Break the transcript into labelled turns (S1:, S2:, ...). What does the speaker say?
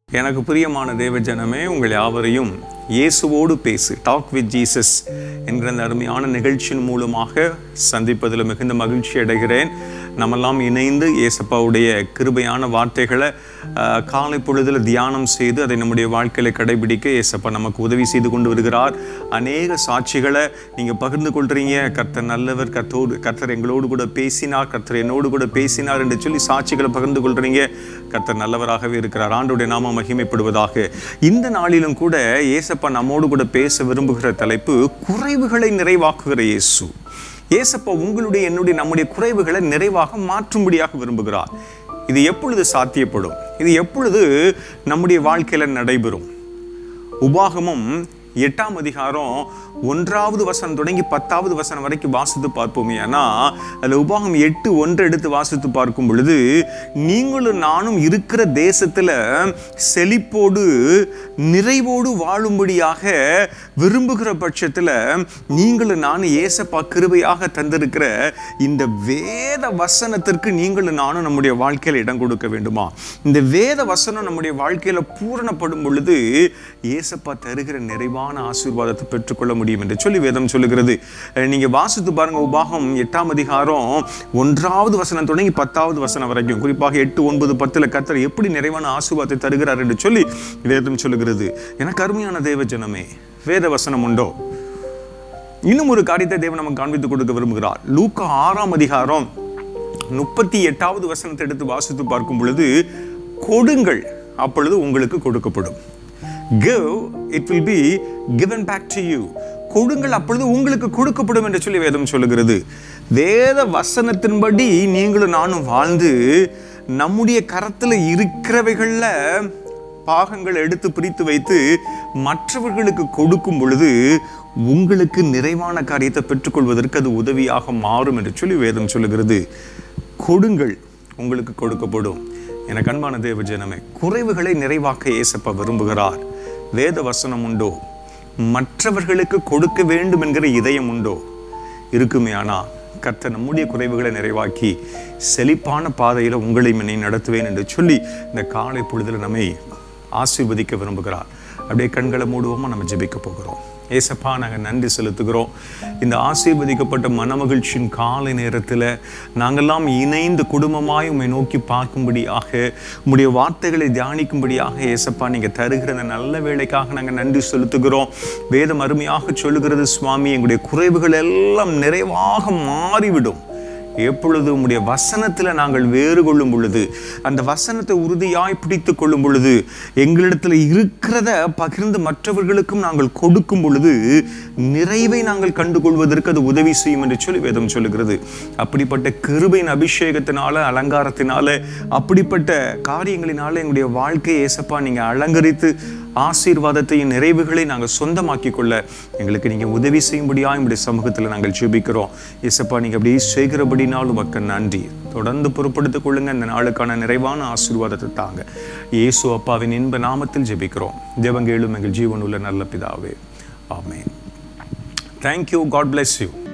S1: எனக்கு பிரியமான தேவஜனமே உங்கள் யாவரையும் இயேசுவோடு பேசு டாக் வித் ஜீசஸ் என்கிற அந்த அருமையான நிகழ்ச்சியின் மூலமாக சந்திப்பதில் மிகுந்த மகிழ்ச்சி அடைகிறேன் நம்மெல்லாம் இணைந்து இயேசப்பாவுடைய கிருபையான வார்த்தைகளை ஆஹ், காலை பொழுதில் தியானம் செய்து அதை நம்முடைய வாழ்க்கையில கடைபிடிக்க இயேசப்பா நமக்கு உதவி செய்து கொண்டு வருகிறார் அநேக சாட்சிகளை நீங்கள் பகிர்ந்து கொள்றீங்க கர்த்தர் நல்லவர் கர்த்தோடு கர்த்தர் எங்களோடு கூட பேசினார் கர்த்தர் என்னோடு கூட பேசினார் என்று சொல்லி சாட்சிகளை பகிர்ந்து கொள்றீங்க கர்த்தர் நல்லவராகவே இருக்கிறார் ஆண்டுடைய நாம மகிமைப்படுவதாக இந்த நாளிலும் கூட ஏசப்பா நம்மோடு கூட பேச விரும்புகிற தலைப்பு குறைவுகளை நிறைவாக்குகிற இயேசு ஏசப்பா உங்களுடைய என்னுடைய நம்முடைய குறைவுகளை நிறைவாக மாற்றும்படியாக விரும்புகிறார் இது எப்பொழுது சாத்தியப்படும் இது எப்பொழுது நம்முடைய வாழ்க்கையில நடைபெறும் உபாகமம் எட்டாம் அதிகாரம் ஒன்றாவது வசனம் தொடங்கி பத்தாவது வசனம் வரைக்கும் வாசித்து பார்ப்போமே ஆனா அதில் உபாகம் எட்டு ஒன்று எடுத்து வாசித்து பார்க்கும் பொழுது நீங்களும் நானும் இருக்கிற தேசத்துல செழிப்போடு நிறைவோடு வாழும்படியாக விரும்புகிற பட்சத்துல நீங்களும் நானும் ஏசப்பா கிருபையாக தந்திருக்கிற இந்த வேத வசனத்திற்கு நீங்களும் நானும் நம்முடைய வாழ்க்கையில இடம் கொடுக்க வேண்டுமா இந்த வேத வசனம் நம்முடைய வாழ்க்கையில பூரணப்படும் பொழுது ஏசப்பா தருகிற நிறைவான ஆசீர்வாதத்தை பெற்றுக்கொள்ள முடியும் என்று சொல்லி வேதம் சொல்லுகிறது அஹ் நீங்க வாசித்து பாருங்க உபாகம் எட்டாம் அதிகாரம் ஒன்றாவது வசனம் தொடங்கி பத்தாவது வசனம் வரைக்கும் குறிப்பாக எட்டு ஒன்பது பத்துல கர்த்தர் எப்படி நிறைவான ஆசீர்வாதத்தை தருகிறார் என்று சொல்லி வேதம் சொல்லுகிறது எனக்கு அருமையான தேவ ஜனமே வேத வசனம் உண்டோ இன்னும் ஒரு காரியத்தை தேவன் நமக்கு காண்பித்து கொடுக்க விரும்புகிறார் லூக்கா ஆறாம் அதிகாரம் முப்பத்தி எட்டாவது வசனத்தை எடுத்து வாசித்து பார்க்கும் பொழுது கொடுங்கள் அப்பொழுது உங்களுக்கு கொடுக்கப்படும் give it will be given back to you கொடுங்கள் அப்பொழுது உங்களுக்கு கொடுக்கப்படும் என்று சொல்லி வேதம் சொல்லுகிறது வேத வசனத்தின்படி நீங்களும் நானும் வாழ்ந்து நம்முடைய கரத்துல இருக்கிறவைகள்ல பாகங்கள் எடுத்து பிரித்து வைத்து மற்றவர்களுக்கு கொடுக்கும் பொழுது உங்களுக்கு நிறைவான காரியத்தை பெற்றுக்கொள்வதற்கு அது உதவியாக மாறும் என்று சொல்லி வேதம் சொல்லுகிறது கொடுங்கள் உங்களுக்கு கொடுக்கப்படும் எனக்கு அன்பான தேவ ஜனமே குறைவுகளை நிறைவாக்க ஏசப்ப விரும்புகிறார் வேத வசனம் உண்டோ மற்றவர்களுக்கு கொடுக்க வேண்டும் என்கிற இதயம் உண்டோ இருக்குமே ஆனா கர்த்தர் நம்முடைய குறைவுகளை நிறைவாக்கி செழிப்பான பாதையில் உங்களை என்னை நடத்துவேன் என்று சொல்லி இந்த காலை பொழுதில் நம்மை ஆசீர்வதிக்க விரும்புகிறார் அப்படியே கண்களை மூடுவோமா நம்ம ஜெபிக்க போகிறோம் ஏசப்பா நாங்கள் நன்றி செலுத்துகிறோம் இந்த ஆசீர்வதிக்கப்பட்ட மனமகிழ்ச்சியின் காலை நேரத்தில் நாங்கெல்லாம் இணைந்து குடும்பமாய் உம்மை நோக்கி பார்க்கும்படியாக உம்முடைய வார்த்தைகளை தியானிக்கும்படியாக ஏசப்பா நீங்கள் தருகிற இந்த நல்ல வேலைக்காக நாங்கள் நன்றி செலுத்துகிறோம் வேதம் அருமையாக சொல்லுகிறது சுவாமி எங்களுடைய குறைவுகள் எல்லாம் நிறைவாக மாறிவிடும் எப்பொழுது உம்முடைய வசனத்தில் நாங்கள் வேறு கொள்ளும் பொழுது அந்த வசனத்தை உறுதியாய் பிடித்து கொள்ளும் பொழுது எங்களிடத்தில் இருக்கிறத பகிர்ந்து மற்றவர்களுக்கும் நாங்கள் கொடுக்கும் பொழுது நிறைவை நாங்கள் கண்டுகொள்வதற்கு அது உதவி செய்யும் என்று சொல்லி வேதம் சொல்லுகிறது அப்படிப்பட்ட கிருபையின் அபிஷேகத்தினால அலங்காரத்தினால அப்படிப்பட்ட காரியங்களினால எங்களுடைய வாழ்க்கையை ஏசப்பா நீங்கள் அலங்கரித்து ஆசீர்வாதத்தையும் நிறைவுகளை நாங்கள் சொந்தமாக்கி கொள்ள எங்களுக்கு நீங்கள் உதவி செய்யும்படியா எங்களுடைய சமூகத்தில் நாங்கள் ஜெபிக்கிறோம் இசப்பா நீங்கள் அப்படியே செய்கிறபடினால் உமக்கு நன்றி தொடர்ந்து பொறுப்படுத்திக் கொள்ளுங்க இந்த நாளுக்கான நிறைவான ஆசீர்வாதத்தை தாங்க இயேசு அப்பாவின் இன்ப நாமத்தில் ஜெபிக்கிறோம் தேவங்கேளும் எங்கள் ஜீவனுள்ள நல்ல பிதாவே amen thank you God bless you